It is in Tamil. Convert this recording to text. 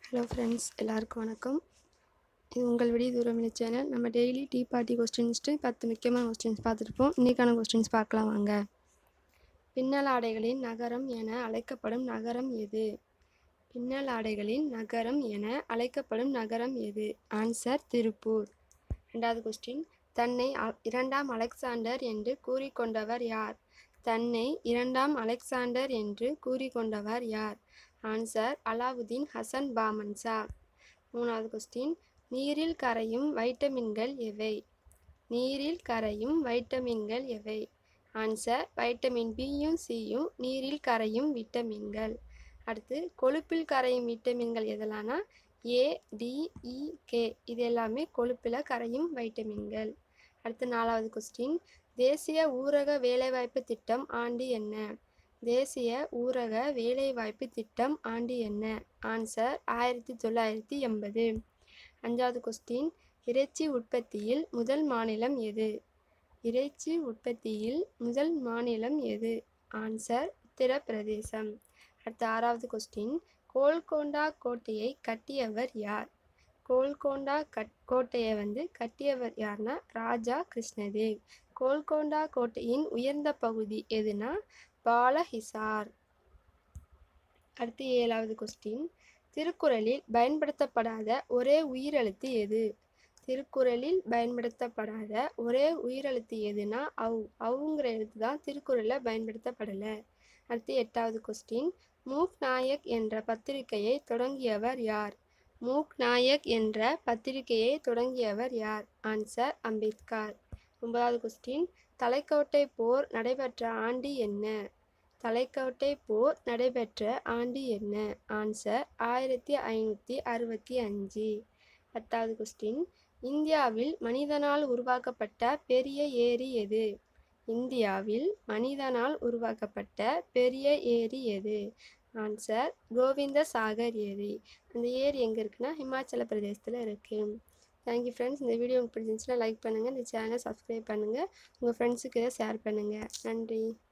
ஹலோ ஃப்ரெண்ட்ஸ் எல்லாருக்கும் வணக்கம் இது உங்கள் விடிய தூரமில்லை சேனல் நம்ம டெய்லி டீ பார்ட்டி கொஸ்டின்ஸ்ட்டு பத்து முக்கியமான கொஸ்டின்ஸ் பார்த்துருப்போம் இன்றைக்கான கொஸ்டின்ஸ் பார்க்கலாம் வாங்க பின்னல் ஆடைகளின் நகரம் என அழைக்கப்படும் நகரம் எது பின்னல் ஆடைகளின் நகரம் என அழைக்கப்படும் நகரம் எது ஆன்சர் திருப்பூர் ரெண்டாவது கொஸ்டின் தன்னை அ- இரண்டாம் அலெக்சாண்டர் என்று கூறிக்கொண்டவர் யார் தன்னை இரண்டாம் அலெக்சாண்டர் என்று கூறிக்கொண்டவர் யார் ஆன்சர் அலாவுதீன் ஹசன் பாமன்சா மூணாவது கொஸ்டின் நீரில் கரையும் வைட்டமின்கள் எவை நீரில் கரையும் வைட்டமின்கள் எவை ஆன்சர் வைட்டமின் பியும் சியும் நீரில் கரையும் விட்டமின்கள் அடுத்து கொழுப்பில் கரையும் விட்டமின்கள் எதெல்லாம்னா ஏ டி இ கே இது எல்லாமே கொழுப்பில் கரையும் வைட்டமின்கள் அடுத்து நாலாவது கொஸ்டின் தேசிய ஊரக வேலைவாய்ப்பு திட்டம் ஆண்டு என்ன தேசிய ஊரக வேலைவாய்ப்பு திட்டம் ஆண்டு என்ன ஆன்சர் ஆயிரத்தி தொள்ளாயிரத்தி எண்பது அஞ்சாவது கொஸ்டின் இறைச்சி உற்பத்தியில் முதல் மாநிலம் எது இறைச்சி உற்பத்தியில் முதல் மாநிலம் எது ஆன்சர் உத்தரப்பிரதேசம் அடுத்த ஆறாவது கொஸ்டின் கோல்கொண்டா கோட்டையை கட்டியவர் யார் கோல்கொண்டா கட் கோட்டையை வந்து கட்டியவர் யார்னா ராஜா கிருஷ்ணதேவ் கோல்கொண்டா கோட்டையின் உயர்ந்த பகுதி எதுனா பாலஹிசார் அடுத்து ஏழாவது கொஸ்டின் திருக்குறளில் பயன்படுத்தப்படாத ஒரே உயிரெழுத்து எது திருக்குறளில் பயன்படுத்தப்படாத ஒரே உயிரெழுத்து எதுனா அவ் அவுங்கிற எழுத்து தான் திருக்குறளில் பயன்படுத்தப்படலை அடுத்து எட்டாவது கொஸ்டின் மூக் நாயக் என்ற பத்திரிகையை தொடங்கியவர் யார் மூக் நாயக் என்ற பத்திரிகையை தொடங்கியவர் யார் ஆன்சர் அம்பேத்கர் ஒன்பதாவது கொஸ்டின் தலைக்கோட்டை போர் நடைபெற்ற ஆண்டு என்ன தலைக்கோட்டை போர் நடைபெற்ற ஆண்டு என்ன ஆன்சர் ஆயிரத்தி ஐநூற்றி அறுபத்தி அஞ்சு பத்தாவது கொஸ்டின் இந்தியாவில் மனிதனால் உருவாக்கப்பட்ட பெரிய ஏரி எது இந்தியாவில் மனிதனால் உருவாக்கப்பட்ட பெரிய ஏரி எது ஆன்சர் கோவிந்த சாகர் ஏரி அந்த ஏரி எங்கே இருக்குன்னா ஹிமாச்சல பிரதேசத்தில் இருக்குது தேங்க்யூ ஃப்ரெண்ட்ஸ் இந்த வீடியோ உங்களுக்கு பிடிச்சிருந்துச்சுன்னா லைக் பண்ணுங்கள் இந்த சேனலை சப்ஸ்கிரைப் பண்ணுங்கள் உங்கள் ஃப்ரெண்ட்ஸுக்கு இதை ஷேர் பண்ணுங்கள் நன்றி